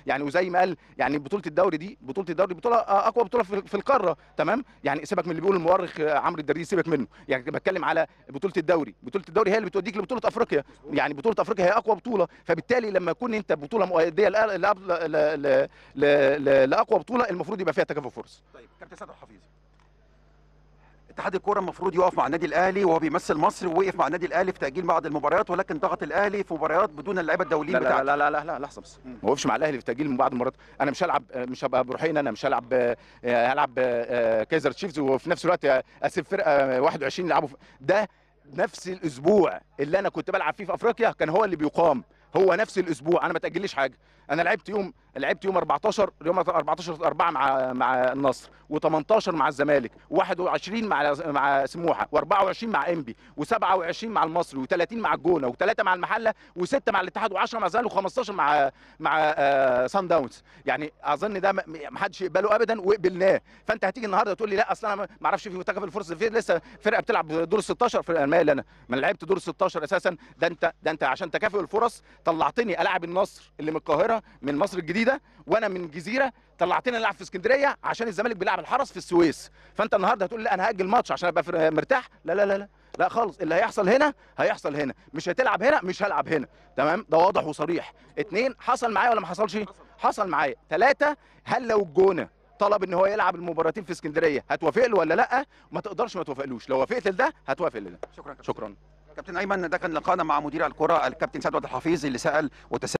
يعني وزي ما قال يعني بطوله الدوري دي بطوله الدوري بطوله آه، اقوى بطوله في في القاره تمام يعني سيبك من اللي بيقول المؤرخ آه، عمرو الدرديس سيبك منه يعني بتكلم على بطوله الدوري بطوله الدوري هي اللي بتوديك لبطوله افريقيا يعني بطوله افريقيا هي اقوى بطوله فبالتالي لما يكون انت بطوله مؤديه لأ- لأ- ل- ل- ل- ل- لاقوى بطوله المفروض يبقى فيها تكافؤ فرص طيب كابتن سيد الحفيظ اتحاد الكوره المفروض يقف مع النادي الاهلي وهو بيمثل مصر ووقف مع النادي الاهلي في تاجيل بعض المباريات ولكن ضغط الاهلي في مباريات بدون اللعيبه الدوليين لا لا بتاعته لا لا لا لا لحظه بس ما وقفش مع الاهلي في تاجيل من بعض المرات انا مش هلعب مش هبقى بروحين انا مش هلعب آه، هلعب آه، كايزر تشيفز وفي نفس الوقت اسيب فرقه 21 يلعبوا في- ده نفس الاسبوع اللي انا كنت بلعب فيه في افريقيا كان هو اللي بيقام هو نفس الاسبوع انا ما تاجليش حاجه انا لعبت يوم لعبت يوم 14 يوم 14 4 مع مع النصر و18 مع الزمالك و21 مع مع سموحه و24 مع انبي و27 مع المصري و30 مع الجونه و3 مع المحله و6 مع الاتحاد و10 مع الزمالك و15 مع مع آه سان داونز يعني اظن ده ما ما حدش يقبله ابدا وقبلناه فانت هتيجي النهارده تقول لي لا اصل انا ما ما اعرفش في تكافؤ الفرص في لسه فرقه بتلعب دور ال 16 فرقه مالي انا ما أنا لعبت دور ال 16 اساسا ده انت ده انت عشان تكافؤ الفرص طلعتني العب النصر اللي من القاهره من مصر الجديده وانا من الجزيره طلعتني العب في اسكندريه عشان الزمالك بيلعب الحرس في السويس فانت النهارده هتقول لي لا انا هاجل ماتش عشان ابقى في- مرتاح لا لا لا لا لا خالص اللي هيحصل هنا هيحصل هنا مش هتلعب هنا مش هلعب هنا تمام ده واضح وصريح اتنين حصل معايا ولا ما حصلش حصل معايا ثلاثة هل لو الجونه طلب ان هو يلعب المباراتين في اسكندريه هتوافق له ولا لا ما تقدرش ما توافقلوش لو وافقت لده هتوافق لده شكرا كابتن. شكرا كابتن ايمن ده كان لقاءنا مع مدير الكره الكابتن سيد عبد الحفيظ اللي سال وتساءل